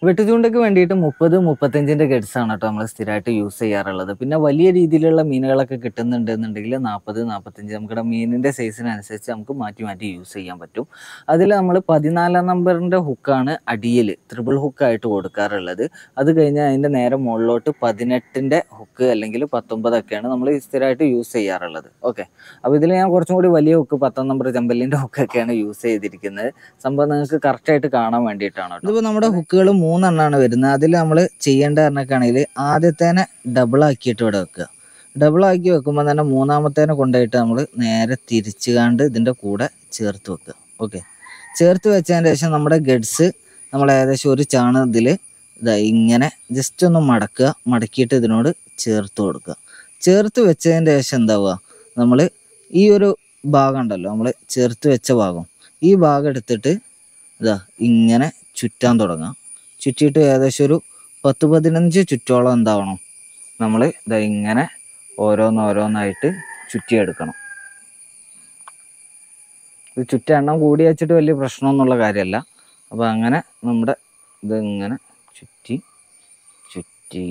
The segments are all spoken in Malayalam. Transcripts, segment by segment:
വെട്ടുചൂണ്ടയ്ക്ക് വേണ്ടിയിട്ട് മുപ്പത് മുപ്പത്തഞ്ചിന്റെ ഗഡ്സ് ആണ് കേട്ടോ നമ്മൾ സ്ഥിരമായിട്ട് യൂസ് ചെയ്യാറുള്ളത് പിന്നെ വലിയ രീതിയിലുള്ള മീനുകളൊക്കെ കിട്ടുന്നുണ്ട് എന്നുണ്ടെങ്കിൽ നാൽപ്പത് നാൽപ്പത്തഞ്ച് നമുക്കിവിടെ മീനിന്റെ സൈസിനനുസരിച്ച് നമുക്ക് മാറ്റി മാറ്റി യൂസ് ചെയ്യാൻ പറ്റും അതിൽ നമ്മൾ പതിനാലാം നമ്പറിന്റെ ഹുക്കാണ് അടിയിൽ ത്രിബിൾ ഹുക്കായിട്ട് കൊടുക്കാറുള്ളത് അത് കഴിഞ്ഞാൽ അതിന്റെ നേരെ മുകളിലോട്ട് പതിനെട്ടിന്റെ ഹുക്ക് അല്ലെങ്കിൽ പത്തൊമ്പതൊക്കെയാണ് നമ്മൾ സ്ഥിരമായിട്ട് യൂസ് ചെയ്യാറുള്ളത് ഓക്കെ അപ്പോൾ ഇതിൽ ഞാൻ കുറച്ചും കൂടി വലിയ ഹുക്ക് പത്താം നമ്പർ ചെമ്പല്ലിന്റെ ഹുക്കൊക്കെയാണ് യൂസ് ചെയ്തിരിക്കുന്നത് സംഭവം നിങ്ങൾക്ക് കറക്റ്റായിട്ട് കാണാൻ വേണ്ടിയിട്ടാണ് കേട്ടോ. ഇതിപ്പോ നമ്മുടെ ഹുക്കുകൾ മൂന്നെണ്ണമാണ് വരുന്നത് അതിൽ നമ്മൾ ചെയ്യേണ്ട പറഞ്ഞൊക്കെയാണെങ്കിൽ ആദ്യത്തേനെ ഡബിൾ ആക്കിയിട്ട് ഇവിടെ വെക്കുക ഡബിൾ ആക്കി വെക്കുമ്പോൾ തന്നെ മൂന്നാമത്തേനെ കൊണ്ടുപോയിട്ട് നമ്മൾ നേരെ തിരിച്ചു കാണ്ട് ഇതിൻ്റെ കൂടെ ചേർത്ത് വെക്കുക ഓക്കെ ചേർത്ത് വെച്ചതിന് ശേഷം നമ്മുടെ ഗഡ്സ് നമ്മൾ ഏകദേശം ഒരു ചാണ് ഇതിൽ ഇതാ ഇങ്ങനെ ജസ്റ്റ് ഒന്ന് മടക്കുക മടക്കിയിട്ട് ഇതിനോട് ചേർത്ത് കൊടുക്കുക ചേർത്ത് വെച്ചതിന് ശേഷം എന്താവുക നമ്മൾ ഈ ഒരു ഭാഗം ഉണ്ടല്ലോ നമ്മൾ ചേർത്ത് വെച്ച ഭാഗം ഈ ഭാഗം എടുത്തിട്ട് ഇതാ ഇങ്ങനെ ചുറ്റാൻ തുടങ്ങാം ചുറ്റിയിട്ട് ഏകദേശം ഒരു പത്ത് പതിനഞ്ച് ചുറ്റോളം എന്താവണം നമ്മൾ ഇതാ ഇങ്ങനെ ഓരോന്നോരോന്നായിട്ട് ചുറ്റിയെടുക്കണം ഇത് ചുറ്റ എണ്ണം കൂടി വെച്ചിട്ട് വലിയ പ്രശ്നമൊന്നുള്ള കാര്യമല്ല അപ്പോൾ അങ്ങനെ നമ്മുടെ ഇതിങ്ങനെ ചുറ്റി ചുറ്റി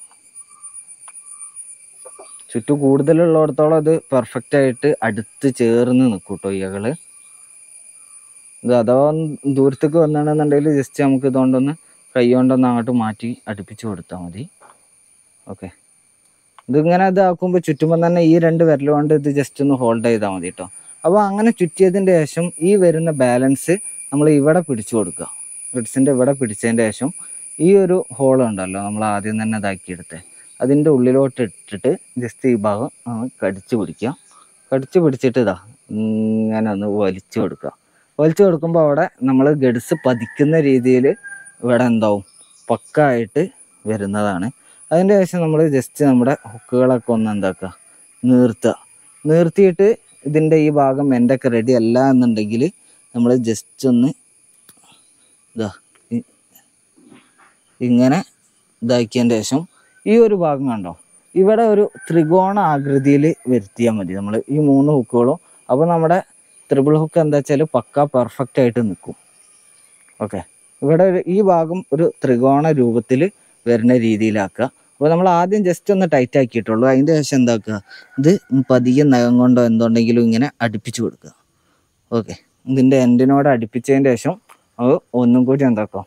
ചുറ്റു കൂടുതലുള്ളിടത്തോളം ഇത് പെർഫെക്റ്റ് ആയിട്ട് അടുത്ത് ചേർന്ന് നിൽക്കും കേട്ടോ ഇയകള് ഇത് അഥവാ ദൂരത്തേക്ക് വന്നാണെന്നുണ്ടെങ്കിൽ ജസ്റ്റ് നമുക്ക് ഇതുകൊണ്ടൊന്ന് കൈ കൊണ്ടൊന്ന് അങ്ങോട്ട് മാറ്റി അടുപ്പിച്ച് കൊടുത്താൽ മതി ഓക്കെ ഇതിങ്ങനെ ഇതാക്കുമ്പോൾ ചുറ്റുമ്പോൾ തന്നെ ഈ രണ്ട് വിരൽ കൊണ്ട് ഇത് ജസ്റ്റ് ഒന്ന് ഹോൾഡ് ചെയ്താൽ മതി കേട്ടോ അപ്പോൾ അങ്ങനെ ചുറ്റിയതിൻ്റെ ശേഷം ഈ വരുന്ന ബാലൻസ് നമ്മൾ ഇവിടെ പിടിച്ചു കൊടുക്കുക ഗഡ്സിൻ്റെ ഇവിടെ പിടിച്ചതിൻ്റെ ശേഷം ഈ ഒരു ഹോൾ ഉണ്ടല്ലോ നമ്മൾ ആദ്യം തന്നെ ഇതാക്കിയെടുത്തേ അതിൻ്റെ ഉള്ളിലോട്ട് ഇട്ടിട്ട് ജസ്റ്റ് ഈ ഭാഗം അങ്ങ് കടിച്ച് പിടിക്കുക കടിച്ച് പിടിച്ചിട്ട് ഇതാ ഇങ്ങനെ ഒന്ന് വലിച്ചു കൊടുക്കുക വലിച്ചു കൊടുക്കുമ്പോൾ അവിടെ നമ്മൾ ഗഡ്സ് പതിക്കുന്ന രീതിയിൽ ഇവിടെ എന്താവും പക്കായിട്ട് വരുന്നതാണ് അതിൻ്റെ ശേഷം നമ്മൾ ജസ്റ്റ് നമ്മുടെ ഹുക്കുകളൊക്കെ ഒന്ന് എന്താക്കുക നീർത്തുക നീർത്തിയിട്ട് ഇതിൻ്റെ ഈ ഭാഗം എൻ്റെയൊക്കെ റെഡി അല്ല എന്നുണ്ടെങ്കിൽ നമ്മൾ ജസ്റ്റ് ഒന്ന് ഇതാ ഇ- ഇങ്ങനെ ഇതാക്കിയതിൻ്റെ ശേഷം ഈ ഒരു ഭാഗം കണ്ടോ ഇവിടെ ഒരു ത്രികോണ ആകൃതിയിൽ വരുത്തിയാൽ മതി നമ്മൾ ഈ മൂന്ന് ഹുക്കുകളും അപ്പോൾ നമ്മുടെ ത്രിബിൾ ഹുക്ക് എന്താ വെച്ചാൽ പക്ക പെർഫെക്റ്റ് ആയിട്ട് നിൽക്കും ഓക്കെ ഇവിടെ ഒരു ഈ ഭാഗം ഒരു ത്രികോണ രൂപത്തിൽ വരുന്ന രീതിയിലാക്കുക അപ്പോൾ നമ്മൾ ആദ്യം ജസ്റ്റ് ഒന്ന് ടൈറ്റ് ആക്കിയിട്ടുള്ളൂ അതിൻ്റെ ശേഷം എന്താക്കുക ഇത് പതിയെ നഖം കൊണ്ടോ എന്തുണ്ടെങ്കിലും ഇങ്ങനെ അടുപ്പിച്ച് കൊടുക്കുക ഓക്കെ ഇതിൻ്റെ എൻഡിനോട് അടുപ്പിച്ചതിൻ്റെ ശേഷം അത് ഒന്നും കൂടി എന്താക്കാം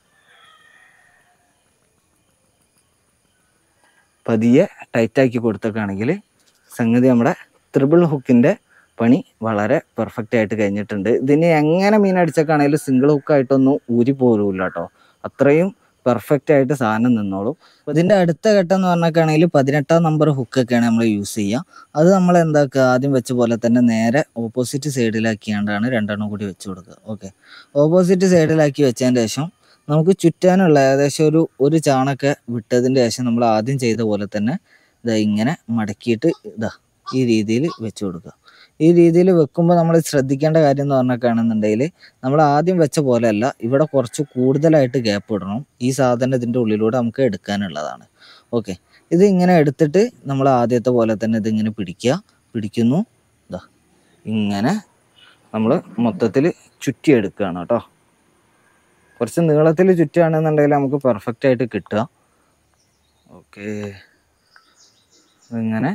പതിയെ ടൈറ്റാക്കി കൊടുത്തൊക്കെയാണെങ്കിൽ സംഗതി നമ്മുടെ ത്രിബിൾ ഹുക്കിൻ്റെ പണി വളരെ പെർഫെക്റ്റ് ആയിട്ട് കഴിഞ്ഞിട്ടുണ്ട് ഇതിന് എങ്ങനെ മീൻ അടിച്ചൊക്കെയാണെങ്കിലും സിംഗിൾ ഹുക്കായിട്ടൊന്നും ഊരി പോരൂല കേട്ടോ അത്രയും പെർഫെക്റ്റ് ആയിട്ട് സാധനം നിന്നോളും അപ്പോൾ ഇതിൻ്റെ അടുത്ത ഘട്ടം എന്ന് പറഞ്ഞൊക്കെയാണെങ്കിൽ പതിനെട്ടാം നമ്പർ ഹുക്കൊക്കെയാണ് നമ്മൾ യൂസ് ചെയ്യുക അത് നമ്മൾ എന്താക്കുക ആദ്യം വെച്ച പോലെ തന്നെ നേരെ ഓപ്പോസിറ്റ് സൈഡിലാക്കിയാണ്ടാണ് രണ്ടെണ്ണം കൂടി വെച്ച് കൊടുക്കുക ഓക്കെ ഓപ്പോസിറ്റ് സൈഡിലാക്കി വെച്ചതിന് ശേഷം നമുക്ക് ചുറ്റാനുള്ള ഏകദേശം ഒരു ഒരു ചാണൊക്കെ വിട്ടതിൻ്റെ ശേഷം നമ്മൾ ആദ്യം ചെയ്ത പോലെ തന്നെ ഇതാ ഇങ്ങനെ മടക്കിയിട്ട് ഇതാ ഈ രീതിയിൽ വെച്ച് കൊടുക്കുക ഈ രീതിയിൽ വെക്കുമ്പോൾ നമ്മൾ ശ്രദ്ധിക്കേണ്ട കാര്യം എന്ന് പറഞ്ഞൊക്കെയാണെന്നുണ്ടെങ്കിൽ നമ്മൾ ആദ്യം വെച്ച പോലെയല്ല ഇവിടെ കുറച്ച് കൂടുതലായിട്ട് ഗ്യാപ്പ് ഇടണം ഈ സാധനം ഇതിൻ്റെ ഉള്ളിലൂടെ നമുക്ക് എടുക്കാനുള്ളതാണ് ഓക്കെ ഇത് ഇങ്ങനെ എടുത്തിട്ട് നമ്മൾ ആദ്യത്തെ പോലെ തന്നെ ഇതിങ്ങനെ പിടിക്കുക പിടിക്കുന്നു ഇതാ ഇങ്ങനെ നമ്മൾ മൊത്തത്തിൽ ചുറ്റിയെടുക്കുകയാണ് കേട്ടോ കുറച്ച് നീളത്തിൽ ചുറ്റുകയാണെന്നുണ്ടെങ്കിൽ നമുക്ക് പെർഫെക്റ്റ് ആയിട്ട് കിട്ടുക ഓക്കെ ഇങ്ങനെ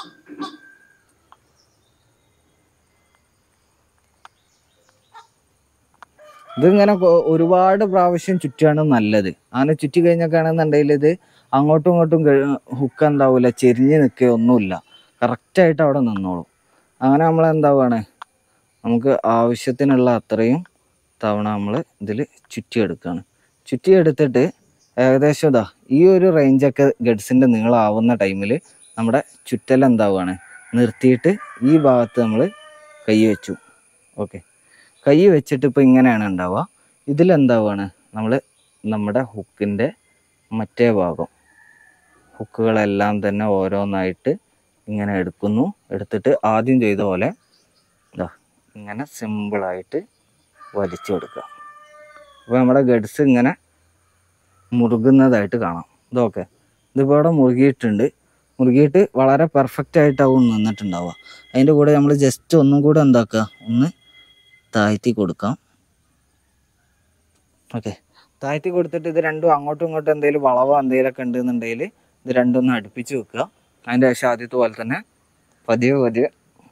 ഇതിങ്ങനെ കൊ- ഒരുപാട് പ്രാവശ്യം ചുറ്റുകയാണ് നല്ലത് അങ്ങനെ ചുറ്റി കഴിഞ്ഞൊക്കെയാണെന്നുണ്ടെങ്കിൽ ഇത് അങ്ങോട്ടും ഇങ്ങോട്ടും ഹുക്ക് എന്താവില്ല ചെരിഞ്ഞ് നിൽക്കുകയോ ഒന്നുമില്ല കറക്റ്റായിട്ട് അവിടെ നിന്നോളും അങ്ങനെ നമ്മൾ എന്താവുകയാണ് നമുക്ക് ആവശ്യത്തിനുള്ള അത്രയും തവണ നമ്മൾ ഇതിൽ ചുറ്റിയെടുക്കുകയാണ് ചുറ്റിയെടുത്തിട്ട് ഏകദേശം ഇതാ ഈ ഒരു റേഞ്ചൊക്കെ ഗഡ്സിൻ്റെ നീളമാവുന്ന ടൈമിൽ നമ്മുടെ ചുറ്റൽ എന്താവുകയാണ് നിർത്തിയിട്ട് ഈ ഭാഗത്ത് നമ്മൾ കൈ വെച്ചു ഓക്കെ കൈ വെച്ചിട്ട് ഇപ്പോൾ ഇങ്ങനെയാണ് ഉണ്ടാവുക ഇതിലെന്താവുകയാണ് നമ്മൾ നമ്മുടെ ഹുക്കിൻ്റെ മറ്റേ ഭാഗം ഹുക്കുകളെല്ലാം തന്നെ ഓരോന്നായിട്ട് ഇങ്ങനെ എടുക്കുന്നു എടുത്തിട്ട് ആദ്യം ചെയ്ത പോലെ ഇതാ ഇങ്ങനെ സിമ്പിളായിട്ട് വലിച്ചു കൊടുക്കുക അപ്പോൾ നമ്മുടെ ഗഡ്സ് ഇങ്ങനെ മുറുകുന്നതായിട്ട് കാണാം ഇതൊക്കെ ഇതിപ്പോൾ ഇവിടെ മുറുകിയിട്ടുണ്ട് മുറുകിയിട്ട് വളരെ പെർഫെക്റ്റ് ആയിട്ടാവും നിന്നിട്ടുണ്ടാവുക അതിൻ്റെ കൂടെ നമ്മൾ ജസ്റ്റ് ഒന്നും കൂടെ എന്താക്കുക ഒന്ന് താഴ്ത്തി കൊടുക്കാം ഓക്കെ താഴ്ത്തി കൊടുത്തിട്ട് ഇത് രണ്ടും അങ്ങോട്ടും ഇങ്ങോട്ടും എന്തെങ്കിലും വളവോ എന്തെങ്കിലുമൊക്കെ ഉണ്ടെന്നുണ്ടെങ്കിൽ ഇത് രണ്ടും ഒന്ന് അടുപ്പിച്ച് വെക്കുക അതിൻ്റെ ശേഷം ആദ്യത്തെ പോലെ തന്നെ പതിയെ പതിയെ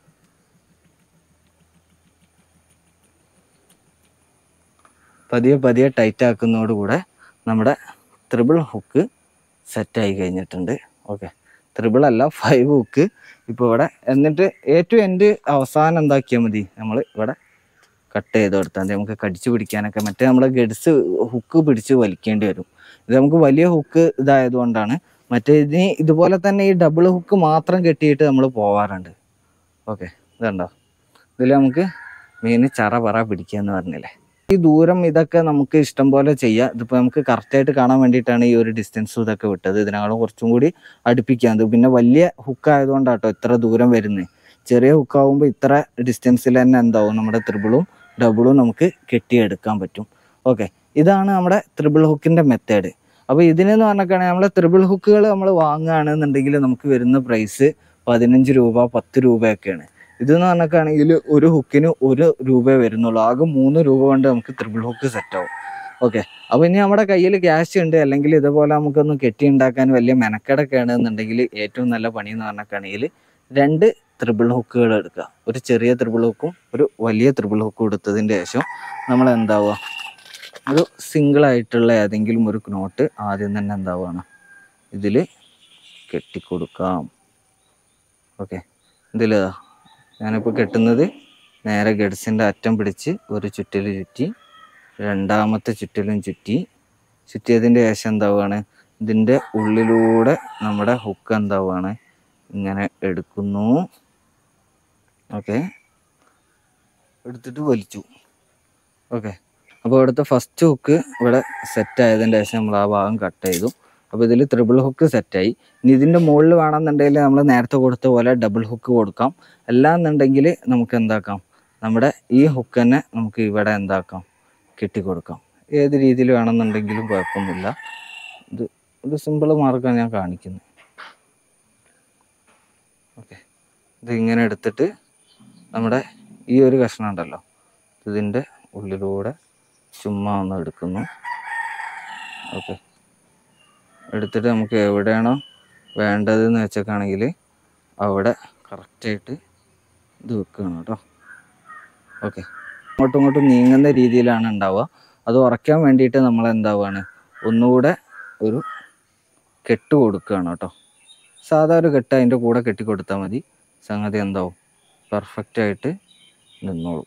പതിയെ പതിയെ ടൈറ്റ് ആക്കുന്നതോടുകൂടെ നമ്മുടെ ത്രിബിൾ ഹുക്ക് സെറ്റായി കഴിഞ്ഞിട്ടുണ്ട് ഓക്കെ ത്രിബിൾ അല്ല ഫൈവ് ഹുക്ക് ഇപ്പോൾ ഇവിടെ എന്നിട്ട് ഏറ്റവും എൻ്റെ അവസാനം എന്താക്കിയാൽ മതി നമ്മൾ ഇവിടെ കട്ട് ചെയ്ത് കൊടുത്താൽ മതി നമുക്ക് കടിച്ചു പിടിക്കാനൊക്കെ മറ്റേ നമ്മളെ ഗഡ്സ് ഹുക്ക് പിടിച്ച് വലിക്കേണ്ടി വരും ഇത് നമുക്ക് വലിയ ഹുക്ക് ഇതായതുകൊണ്ടാണ് മറ്റേ ഇതിന് ഇതുപോലെ തന്നെ ഈ ഡബിൾ ഹുക്ക് മാത്രം കെട്ടിയിട്ട് നമ്മൾ പോവാറുണ്ട് ഓക്കെ ഇതുണ്ടോ ഇതിൽ നമുക്ക് മീൻ ചറ പറ പിടിക്കുക എന്ന് പറഞ്ഞില്ലേ ഈ ദൂരം ഇതൊക്കെ നമുക്ക് ഇഷ്ടം പോലെ ചെയ്യാം ഇതിപ്പോൾ നമുക്ക് കറക്റ്റായിട്ട് കാണാൻ വേണ്ടിയിട്ടാണ് ഈ ഒരു ഡിസ്റ്റൻസും ഇതൊക്കെ വിട്ടത് ഇതിനേക്കാളും കുറച്ചും കൂടി അടുപ്പിക്കാൻ ഇത് പിന്നെ വലിയ ഹുക്ക് ആയതുകൊണ്ടാട്ടോ ഇത്ര ദൂരം വരുന്നത് ചെറിയ ഹുക്കാവുമ്പോൾ ഇത്ര ഡിസ്റ്റൻസിൽ തന്നെ എന്താവും നമ്മുടെ ത്രിബിളും ഡബിളും നമുക്ക് കെട്ടിയെടുക്കാൻ പറ്റും ഓക്കെ ഇതാണ് നമ്മുടെ ത്രിബിൾ ഹുക്കിൻ്റെ മെത്തേഡ് അപ്പോൾ ഇതിനെന്ന് പറഞ്ഞാൽ നമ്മളെ ത്രിബിൾ ഹുക്കുകൾ നമ്മൾ വാങ്ങുകയാണെന്നുണ്ടെങ്കിൽ നമുക്ക് വരുന്ന പ്രൈസ് പതിനഞ്ച് രൂപ പത്ത് രൂപയൊക്കെയാണ് ഇതെന്ന് പറഞ്ഞൊക്കെയാണെങ്കിൽ ഒരു ഹുക്കിന് ഒരു രൂപയെ വരുന്നുള്ളൂ ആകെ മൂന്ന് രൂപ കൊണ്ട് നമുക്ക് ത്രിബിൾ ഹുക്ക് സെറ്റ് ആവും ഓക്കെ അപ്പോൾ ഇനി നമ്മുടെ കയ്യിൽ ക്യാഷ് ഉണ്ട് അല്ലെങ്കിൽ ഇതുപോലെ നമുക്കൊന്ന് കെട്ടി ഉണ്ടാക്കാൻ വലിയ മെനക്കെടൊക്കെ ആണെന്നുണ്ടെങ്കിൽ ഏറ്റവും നല്ല പണി എന്ന് പറഞ്ഞൊക്കെയാണെങ്കിൽ രണ്ട് ത്രിബിൾ ഹുക്കുകൾ എടുക്കുക ഒരു ചെറിയ ത്രിബിൾ ഹുക്കും ഒരു വലിയ ത്രിബിൾ ഹുക്കും എടുത്തതിൻ്റെ ശേഷം നമ്മൾ എന്താവുക ഒരു സിംഗിൾ ആയിട്ടുള്ള ഏതെങ്കിലും ഒരു നോട്ട് ആദ്യം തന്നെ എന്താവുകയാണ് ഇതിൽ കെട്ടിക്കൊടുക്കാം ഓക്കെ ഇതിൽ ഞാനിപ്പോൾ കെട്ടുന്നത് നേരെ ഗഡ്സിൻ്റെ അറ്റം പിടിച്ച് ഒരു ചുറ്റൽ ചുറ്റി രണ്ടാമത്തെ ചുറ്റലും ചുറ്റി ചുറ്റിയതിൻ്റെ ശേഷം എന്താവുകയാണ് ഇതിൻ്റെ ഉള്ളിലൂടെ നമ്മുടെ ഹുക്ക് എന്താവുകയാണ് ഇങ്ങനെ എടുക്കുന്നു ഓക്കെ എടുത്തിട്ട് വലിച്ചു ഓക്കെ അപ്പോൾ ഇവിടുത്തെ ഫസ്റ്റ് ഹുക്ക് ഇവിടെ സെറ്റ് ആയതിൻ്റെ ശേഷം നമ്മൾ ആ ഭാഗം കട്ട് ചെയ്തു അപ്പോൾ ഇതിൽ ത്രിബിൾ ഹുക്ക് സെറ്റായി ഇനി ഇതിൻ്റെ മുകളിൽ വേണമെന്നുണ്ടെങ്കിൽ നമ്മൾ നേരത്തെ കൊടുത്ത പോലെ ഡബിൾ ഹുക്ക് കൊടുക്കാം അല്ലാന്നുണ്ടെങ്കിൽ നമുക്ക് എന്താക്കാം നമ്മുടെ ഈ ഹുക്ക് തന്നെ നമുക്ക് ഇവിടെ എന്താക്കാം കെട്ടിക്കൊടുക്കാം ഏത് രീതിയിൽ വേണമെന്നുണ്ടെങ്കിലും കുഴപ്പമൊന്നുമില്ല ഇത് ഒരു സിമ്പിൾ മാർഗ്ഗമാണ് ഞാൻ കാണിക്കുന്നത് ഓക്കെ ഇത് ഇങ്ങനെ എടുത്തിട്ട് നമ്മുടെ ഈ ഒരു കഷ്ണം ഉണ്ടല്ലോ ഇതിൻ്റെ ഉള്ളിലൂടെ ചുമ്മാ ഒന്ന് എടുക്കുന്നു ഓക്കെ എടുത്തിട്ട് നമുക്ക് എവിടെയാണോ വേണ്ടതെന്ന് വെച്ചേക്കാണെങ്കിൽ അവിടെ കറക്റ്റായിട്ട് ഇത് വെക്കുകയാണ് കേട്ടോ ഓക്കെ അങ്ങോട്ടും ഇങ്ങോട്ടും നീങ്ങുന്ന രീതിയിലാണ് ഉണ്ടാവുക അത് ഉറയ്ക്കാൻ വേണ്ടിയിട്ട് നമ്മൾ എന്താവുകയാണ് ഒന്നുകൂടെ ഒരു കെട്ട് കൊടുക്കുകയാണ് കേട്ടോ സാധാ ഒരു കെട്ട് അതിൻ്റെ കൂടെ കെട്ടി കൊടുത്താൽ മതി സംഗതി എന്താവും പെർഫെക്റ്റായിട്ട് നിന്നോളും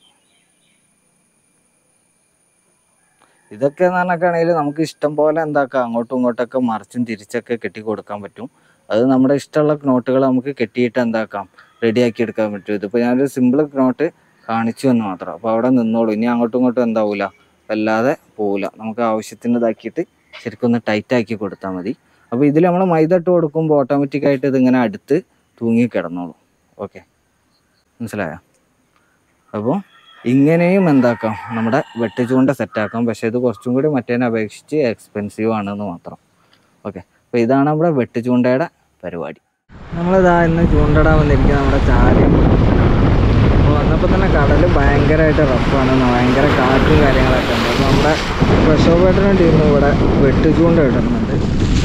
ഇതൊക്കെ എന്ന് പറഞ്ഞൊക്കെയാണെങ്കിൽ നമുക്ക് ഇഷ്ടം പോലെ എന്താക്കാം അങ്ങോട്ടും ഇങ്ങോട്ടൊക്കെ മറിച്ചും തിരിച്ചൊക്കെ കെട്ടി കൊടുക്കാൻ പറ്റും അത് നമ്മുടെ ഇഷ്ടമുള്ള നോട്ടുകൾ നമുക്ക് കെട്ടിയിട്ട് എന്താക്കാം റെഡിയാക്കി എടുക്കാൻ പറ്റും ഇതിപ്പോൾ ഞാനൊരു സിമ്പിൾ നോട്ട് കാണിച്ചു എന്ന് മാത്രം അപ്പോൾ അവിടെ നിന്നോളൂ ഇനി അങ്ങോട്ടും ഇങ്ങോട്ടും എന്താവില്ല വല്ലാതെ പോവില്ല നമുക്ക് ആവശ്യത്തിന് ഇതാക്കിയിട്ട് ശരിക്കും ഒന്ന് ടൈറ്റ് ആക്കി കൊടുത്താൽ മതി അപ്പോൾ ഇതിൽ നമ്മൾ മൈദ ഇട്ട് കൊടുക്കുമ്പോൾ ഓട്ടോമാറ്റിക്കായിട്ട് ഇതിങ്ങനെ അടുത്ത് തൂങ്ങി കിടന്നോളും ഓക്കെ മനസ്സിലായോ അപ്പോൾ ഇങ്ങനെയും എന്താക്കാം നമ്മുടെ വെട്ടുചൂണ്ട സെറ്റാക്കാം പക്ഷേ ഇത് കുറച്ചും കൂടി മറ്റേതിനെ അപേക്ഷിച്ച് എക്സ്പെൻസീവ് ആണെന്ന് മാത്രം ഓക്കെ അപ്പോൾ ഇതാണ് നമ്മുടെ വെട്ടുചൂണ്ടയുടെ പരിപാടി നമ്മളിതാ ഇന്ന് ചൂണ്ടടാൻ വന്നിരിക്കുന്നത് നമ്മുടെ ചാലിയം അപ്പോൾ വന്നപ്പോൾ തന്നെ കടൽ ഭയങ്കരമായിട്ട് റഫാണ് ഭയങ്കര കാറ്റും കാര്യങ്ങളൊക്കെ ഉണ്ട് അപ്പോൾ നമ്മുടെ പ്രക്ഷോഭേട്ടൻ്റെ ടീം ഇവിടെ വെട്ടുചൂണ്ട ഇടുന്നുണ്ട്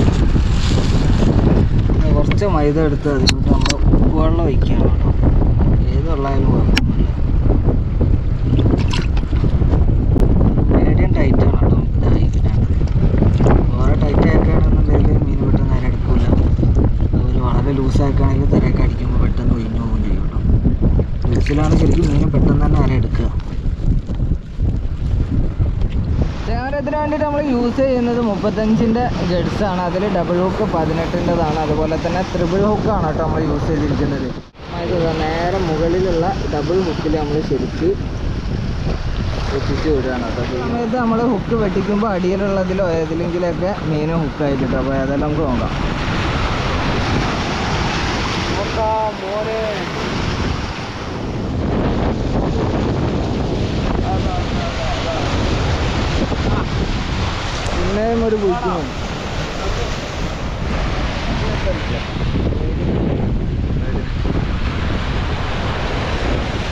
കുറച്ച് മൈദ എടുത്ത് അതിലോട്ട് നമ്മൾ ഉപ്പുവെള്ളം ഒഴിക്കുകയാണ് കേട്ടോ ഏത് വെള്ളമായാലും കുഴപ്പമൊന്നുമില്ല മീഡിയം ടൈറ്റാണ് കേട്ടോ നമുക്ക് ഇതായി കിട്ടാണ്ട് ഓരോ ടൈറ്റ് ആക്കുകയാണെന്നുണ്ടെങ്കിൽ മീൻ പെട്ടെന്ന് നേരെ എടുക്കില്ല അതുപോലെ വളരെ ലൂസ് ആക്കുകയാണെങ്കിൽ തിരയൊക്കെ അടിക്കുമ്പോൾ പെട്ടെന്ന് ഒഴിഞ്ഞു പോകും ചെയ്യും കേട്ടോ ലൂസിലാണ് ശരിക്കും മീൻ പെട്ടെന്ന് തന്നെ നേരെ എടുക്കുക ഇതിന് വേണ്ടിയിട്ട് നമ്മൾ യൂസ് ചെയ്യുന്നത് മുപ്പത്തഞ്ചിൻ്റെ ഗഡ്സാണ് അതിൽ ഡബിൾ ഹുക്ക് പതിനെട്ടിൻ്റെതാണ് അതുപോലെ തന്നെ ത്രിബിൾ ഹുക്കാണ് കേട്ടോ നമ്മൾ യൂസ് ചെയ്തിരിക്കുന്നത് ഇത് ദാ നേരെ മുകളിലുള്ള ഡബിൾ ഹുക്കിൽ നമ്മൾ ശരിക്ക് വെട്ടിച്ച് വിടുകയാണ് കേട്ടോ ഈ സമയത്ത് നമ്മൾ ഹുക്ക് വെട്ടിക്കുമ്പോൾ അടിയിലുള്ളതിലോ ഏതിലെങ്കിലൊക്കെ മീൻ ഹുക്കായിട്ടുണ്ട് അപ്പോൾ ഏതെല്ലാം നമുക്ക് നോക്കാം നോക്കാം മോനെ പിന്നെയും ഒരു കുഴിക്കുന്നു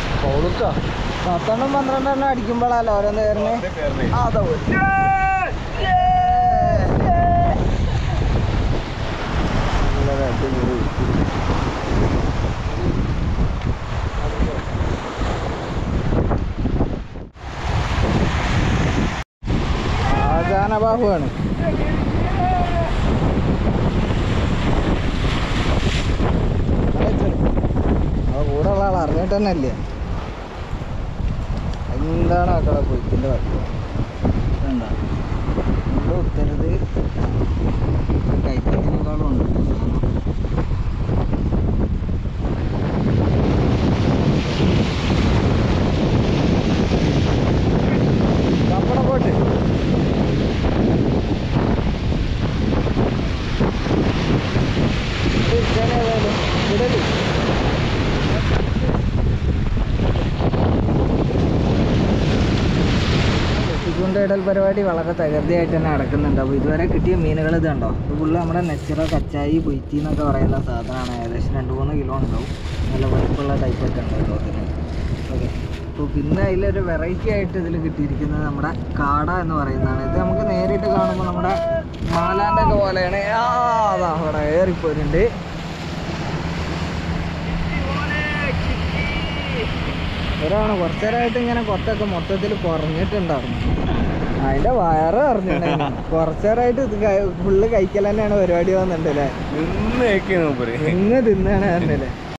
പത്തെണ്ണം പന്ത്രണ്ടെണ്ണം അടിക്കുമ്പോഴല്ലോ ഓരോന്ന് കയറുന്നത് നല്ലൊരു അടിപൊളി ആചാനബാഹുവാണ് ആ കൂടെ ഉള്ള ആൾ അറിഞ്ഞിട്ട് തന്നെ ഇല്ല എന്താണ് മക്കളെ പൊയ്ക്കിൻ്റെ വർക്ക് എന്താ ഇവിടെ ഉത്തരത് കൈപ്പത്തിനേക്കാളും ഉണ്ട് സാധനം. പപ്പട പോട്ട് ഏതായാലും വിടല് ചൂണ്ടയിടൽ പരിപാടി വളരെ തകൃതിയായിട്ട് തന്നെ നടക്കുന്നുണ്ട് അപ്പോൾ ഇതുവരെ കിട്ടിയ മീനുകൾ ഇത് കണ്ടോ ഇത് ഫുള്ള് നമ്മുടെ നെച്ചിറ കച്ചായി പൊയ്ത്തി എന്നൊക്കെ പറയുന്ന സാധനമാണ് ഏകദേശം രണ്ട് മൂന്ന് കിലോ ഉണ്ടാവും നല്ല വലുപ്പമുള്ള ടൈപ്പൊക്കെ ഉണ്ട് കേട്ടോ ഇതിന് ഓക്കെ അപ്പോൾ പിന്നെ അതിലൊരു വെറൈറ്റി ആയിട്ട് ഇതിൽ കിട്ടിയിരിക്കുന്നത് നമ്മുടെ കാട എന്ന് പറയുന്നതാണ് ഇത് നമുക്ക് നേരിട്ട് കാണുമ്പോൾ നമ്മുടെ മാലാൻ്റെ ഒക്കെ പോലെയാണ് ആ അതാ അവിടെ ഏറിപ്പോരുന്നുണ്ട് ഒരാണ് കുറച്ചു നേരമായിട്ട് ഇങ്ങനെ കൊത്തൊക്കെ മൊത്തത്തിൽ കുറഞ്ഞിട്ടുണ്ടായിരുന്നു അതിന്റെ വയറ് അറിഞ്ഞിട്ടുണ്ടായിരുന്നു കുറച്ചു നേരമായിട്ട് ഇത് ഫുള്ള് കഴിക്കൽ തന്നെയാണ് പരിപാടി വന്നിട്ടുണ്ട് അല്ലേ നിന്ന് മൂപ്പര് ഇന്ന് തിന്നാണ് പറഞ്ഞല്ലേ